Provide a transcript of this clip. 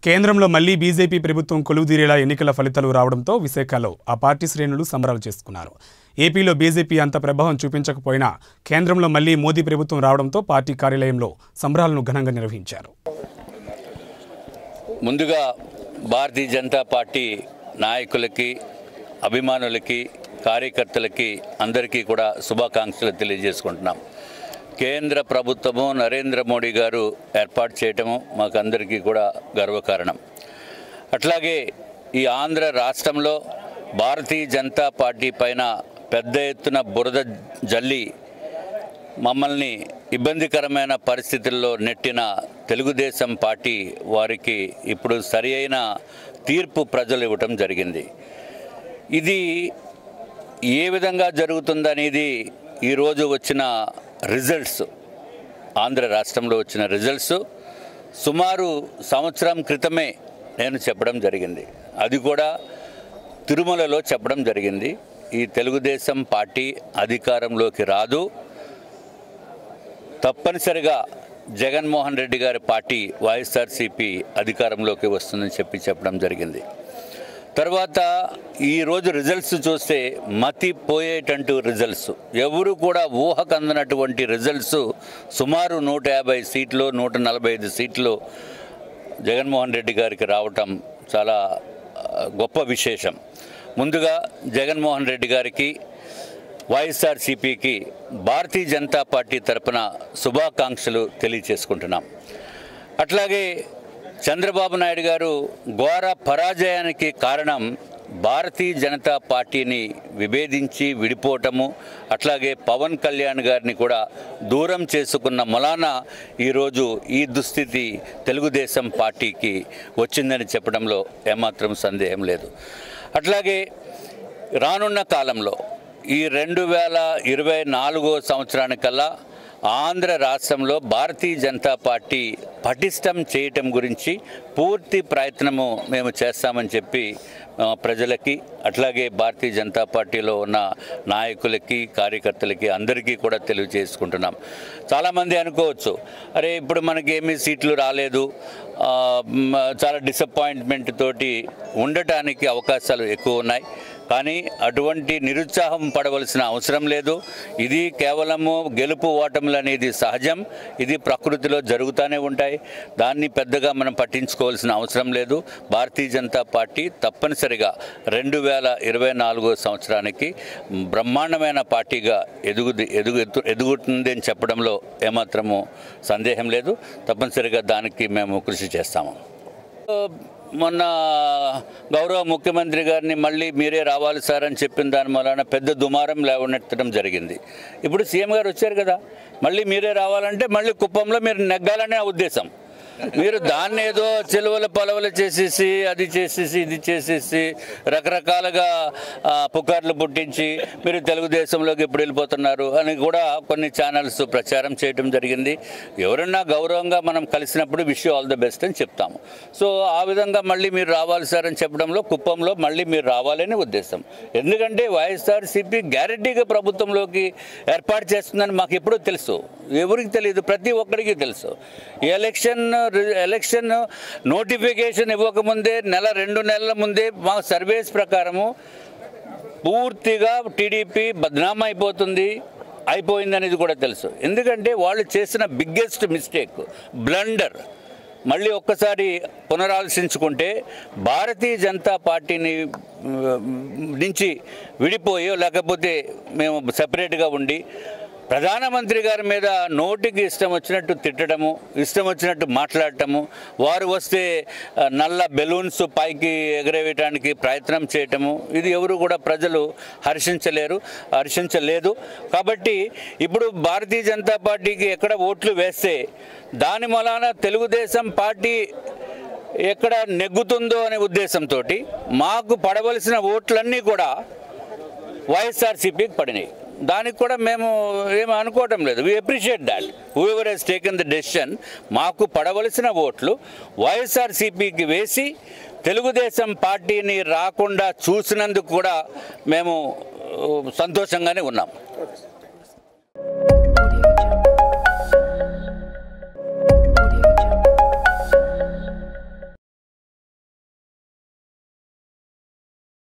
కేంద్రంలో మళ్లీ బీజేపీ ప్రభుత్వం కొలువుదీరేలా ఎన్నికల ఫలితాలు రావడంతో విశాఖలో ఆ పార్టీ శ్రేణులు సంబరాలు చేసుకున్నారు ఏపీలో బీజేపీ అంత ప్రభావం చూపించకపోయినా కేంద్రంలో మళ్లీ మోదీ ప్రభుత్వం రావడంతో పార్టీ కార్యాలయంలో సంబరాలను ఘనంగా నిర్వహించారు ముందుగా భారతీయ జనతా పార్టీ నాయకులకి అభిమానులకి కార్యకర్తలకి అందరికీ కూడా శుభాకాంక్షలు తెలియజేసుకుంటున్నాం కేంద్ర ప్రభుత్వము నరేంద్ర మోడీ గారు ఏర్పాటు చేయటము మాకందరికీ కూడా గర్వకారణం అట్లాగే ఈ ఆంధ్ర రాష్ట్రంలో భారతీయ జనతా పార్టీ పైన పెద్ద ఎత్తున బురద జల్లి మమ్మల్ని ఇబ్బందికరమైన పరిస్థితుల్లో నెట్టిన తెలుగుదేశం పార్టీ వారికి ఇప్పుడు సరి అయిన తీర్పు ప్రజలు ఇవ్వటం జరిగింది ఇది ఏ విధంగా జరుగుతుందనేది ఈరోజు వచ్చిన రిజల్ట్స్ ఆంధ్ర రాష్ట్రంలో వచ్చిన రిజల్ట్స్ సుమారు సంవత్సరం క్రితమే నేను చెప్పడం జరిగింది అది కూడా తిరుమలలో చెప్పడం జరిగింది ఈ తెలుగుదేశం పార్టీ అధికారంలోకి రాదు తప్పనిసరిగా జగన్మోహన్ రెడ్డి గారి పార్టీ వైఎస్ఆర్సీపీ అధికారంలోకి వస్తుందని చెప్పి చెప్పడం జరిగింది తర్వాత ఈరోజు రిజల్ట్స్ చూస్తే మతి పోయేటంటూ రిజల్ట్స్ ఎవరు కూడా ఊహకు అందనటువంటి రిజల్ట్స్ సుమారు నూట యాభై సీట్లు నూట నలభై ఐదు సీట్లు జగన్మోహన్ రెడ్డి గారికి రావటం చాలా ఆ, గొప్ప విశేషం ముందుగా జగన్మోహన్ రెడ్డి గారికి వైఎస్ఆర్సీపీకి భారతీయ జనతా పార్టీ తరపున శుభాకాంక్షలు తెలియచేసుకుంటున్నాం అట్లాగే చంద్రబాబు నాయుడు గారు ఘోర పరాజయానికి కారణం భారతీయ జనతా పార్టీని విభేదించి విడిపోవటము అట్లాగే పవన్ కళ్యాణ్ గారిని కూడా దూరం చేసుకున్న మొలాన ఈరోజు ఈ దుస్థితి తెలుగుదేశం పార్టీకి వచ్చిందని చెప్పడంలో ఏమాత్రం సందేహం లేదు అట్లాగే రానున్న కాలంలో ఈ రెండు వేల ఇరవై నాలుగో సంవత్సరానికల్లా ఆంధ్ర రాష్ట్రంలో భారతీయ జనతా పార్టీ పటిష్టం చేయటం గురించి పూర్తి ప్రయత్నము మేము చేస్తామని చెప్పి ఆ, ప్రజలకి అట్లాగే భారతీయ జనతా పార్టీలో ఉన్న నాయకులకి కార్యకర్తలకి అందరికీ కూడా తెలియజేసుకుంటున్నాం చాలామంది అనుకోవచ్చు అరే ఇప్పుడు మనకి ఏమీ సీట్లు రాలేదు ఆ, మ్, చాలా డిసప్పాయింట్మెంట్ తోటి ఉండటానికి అవకాశాలు ఎక్కువ ఉన్నాయి కానీ అటువంటి నిరుత్సాహం పడవలసిన అవసరం లేదు ఇది కేవలము గెలుపు ఓటములు అనేది సహజం ఇది ప్రకృతిలో జరుగుతూనే ఉంటాయి దాన్ని పెద్దగా మనం పట్టించుకోవాల్సిన అవసరం లేదు భారతీయ జనతా పార్టీ తప్పనిసరిగా రెండు వేల ఇరవై నాలుగో సంవత్సరానికి బ్రహ్మాండమైన పార్టీగా ఎదుగు ఎదుగు ఎత్తు- ఎదుగుతుంది అని చెప్పడంలో ఏమాత్రము సందేహం లేదు తప్పనిసరిగా దానికి మేము కృషి చేస్తాము మొన్న గౌరవ ముఖ్యమంత్రి గారిని మళ్ళీ మీరే రావాలి సార్ అని చెప్పిన దాని వలన పెద్ద దుమారం లేవనెత్తడం జరిగింది ఇప్పుడు సీఎం గారు వచ్చారు కదా మళ్ళీ మీరే రావాలంటే మళ్ళీ కుప్పంలో మీరు నెగ్గాలనే ఉద్దేశం మీరు దాన్ని ఏదో చెలువల పలవలు చేసేసి అది చేసేసి ఇది చేసేసి రకరకాలుగా ఆ, పుకార్లు పుట్టించి మీరు తెలుగుదేశంలోకి ఎప్పుడు వెళ్ళిపోతున్నారు అని కూడా కొన్ని ఛానల్స్ ప్రచారం చేయడం జరిగింది ఎవరన్నా గౌరవంగా మనం కలిసినప్పుడు విష్ ఆల్ ద బెస్ట్ అని చెప్తాము సో ఆ విధంగా మళ్ళీ మీరు రావాలి సార్ అని చెప్పడంలో కుప్పంలో మళ్ళీ మీరు రావాలని ఉద్దేశం ఎందుకంటే వైఎస్ఆర్సీపీ గ్యారంటీగా ప్రభుత్వంలోకి ఏర్పాటు చేస్తుందని మాకు ఎప్పుడూ తెలుసు ఎవరికి తెలియదు ప్రతి ఒక్కరికి తెలుసు ఈ ఎలక్షన్ ఎలక్షన్ నోటిఫికేషన్ ఇవ్వకముందే నెల రెండు నెలల ముందే మా సర్వేస్ ప్రకారము పూర్తిగా టీడీపీ బద్నామా అయిపోతుంది అయిపోయింది అనేది కూడా తెలుసు ఎందుకంటే వాళ్ళు చేసిన బిగ్గెస్ట్ మిస్టేక్ బ్లండర్ మళ్ళీ ఒక్కసారి పునరాలోచించుకుంటే భారతీయ జనతా పార్టీని ఉమ్, నుంచి విడిపోయో లేకపోతే మేము సపరేట్గా ఉండి ప్రధానమంత్రి గారి మీద నోటికి ఇష్టం వచ్చినట్టు తిట్టడము ఇష్టం వచ్చినట్టు మాట్లాడటము వారు వస్తే ఆ, నల్ల బెలూన్స్ పైకి ఎగరేయటానికి ప్రయత్నం చేయటము ఇది ఎవరు కూడా ప్రజలు హర్షించలేరు హర్షించలేదు కాబట్టి ఇప్పుడు భారతీయ జనతా పార్టీకి ఎక్కడ ఓట్లు వేస్తే దాని మూలాన తెలుగుదేశం పార్టీ ఎక్కడ నెగ్గుతుందో అనే ఉద్దేశంతో మాకు పడవలసిన ఓట్లన్నీ కూడా వైఎస్ఆర్సీపీకి పడినాయి దానికి కూడా మేము ఏమి అనుకోవటం లేదు we appreciate that whoever he's taken the decision మాకు పడవలసిన ఓట్లు వైఎస్ఆర్సీపీకి వేసి తెలుగుదేశం పార్టీని రాకుండా చూసినందుకు కూడా మేము ఆ, సంతోషంగానే ఉన్నాం